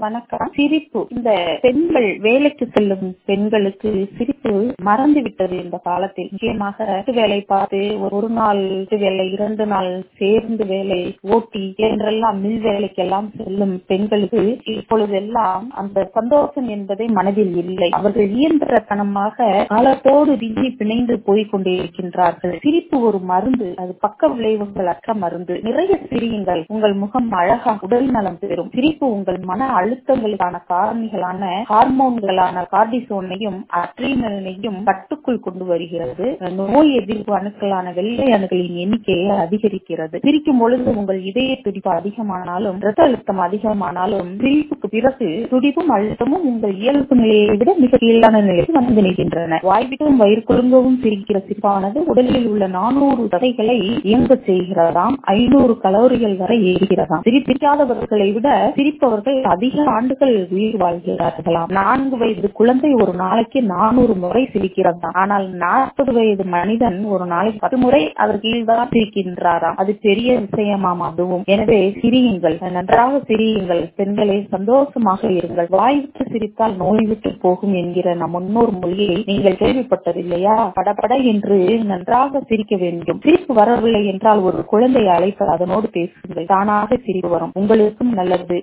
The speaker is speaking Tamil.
வணக்கம் சிரிப்பு இந்த பெண்கள் வேலைக்கு செல்லும் பெண்களுக்கு சிரிப்பு மறந்து விட்டது இந்த காலத்தில் முக்கியமாக வீட்டு வேலை பார்த்து ஒரு நாள் வீட்டு வேலை இரண்டு நாள் சேர்ந்து வேலை ஓட்டி என்றெல்லாம் மில் வேலைக்கெல்லாம் செல்லும் பெண்களுக்கு இப்பொழுதெல்லாம் அந்த சந்தோஷம் என்பதை மனதில் இல்லை அவர்கள் இயந்திரத்தனமாக காலத்தோடு விஞ்சி பிணைந்து போய் கொண்டிருக்கின்றார்கள் சிரிப்பு ஒரு மருந்து அது பக்க விளைவுகள் அற்ற மருந்து நிறைய சிரியுங்கள் உங்கள் முகம் அழகா உடல் நலம் பெறும் சிரிப்பு உங்கள் மன அழுத்தங்களுக்கான காரணிகளான ஹார்மோன்களான கார்டிசோனையும் அட்ரீனலையும் கட்டுக்குள் கொண்டு வருகிறது நோய் எதிர்ப்பு அணுக்களான வெள்ளை அணுக்களின் எண்ணிக்கையை அதிகரிக்கிறது சிரிக்கும் பொழுது உங்கள் இதய துடிப்பு அதிகமானாலும் ரத்த அழுத்தம் அதிகமானாலும் சிரிப்புக்கு பிறகு துடிப்பும் அழுத்தமும் உங்கள் இயல்பு நிலையை விட மிக கீழான நிலைக்கு வந்து நிற்கின்றன வாய்விட்டும் வயிறு குலுங்கவும் சிரிக்கிற சிரிப்பானது உடலில் உள்ள நானூறு தடைகளை இயங்க செய்கிறதாம் ஐநூறு கலோரிகள் வரை ஏறுகிறதாம் சிரிப்பிக்காதவர்களை விட சிரிப்பவர்கள் அதிக ஆண்டுகள் உயிர் வாழ்கிறார்களாம் நான்கு வயது குழந்தை ஒரு நாளைக்கு நானூறு முறை சிரிக்கிறதாம் ஆனால் நாற்பது வயது மனிதன் ஒரு நாளைக்கு பத்து முறை அவர் கீழ்தான் சிரிக்கின்றாராம் அது பெரிய விஷயமாம் அதுவும் எனவே சிரியுங்கள் நன்றாக சிரியுங்கள் பெண்களை சந்தோஷமாக இருங்கள் வாய் விட்டு சிரித்தால் நோய் விட்டு போகும் என்கிற நம் முன்னோர் மொழியை நீங்கள் கேள்விப்பட்டதில்லையா படபட என்று நன்றாக சிரிக்க வேண்டும் சிரிப்பு வரவில்லை என்றால் ஒரு குழந்தையை அழைத்து அதனோடு பேசுங்கள் தானாக சிரிப்பு வரும் உங்களுக்கும் நல்லது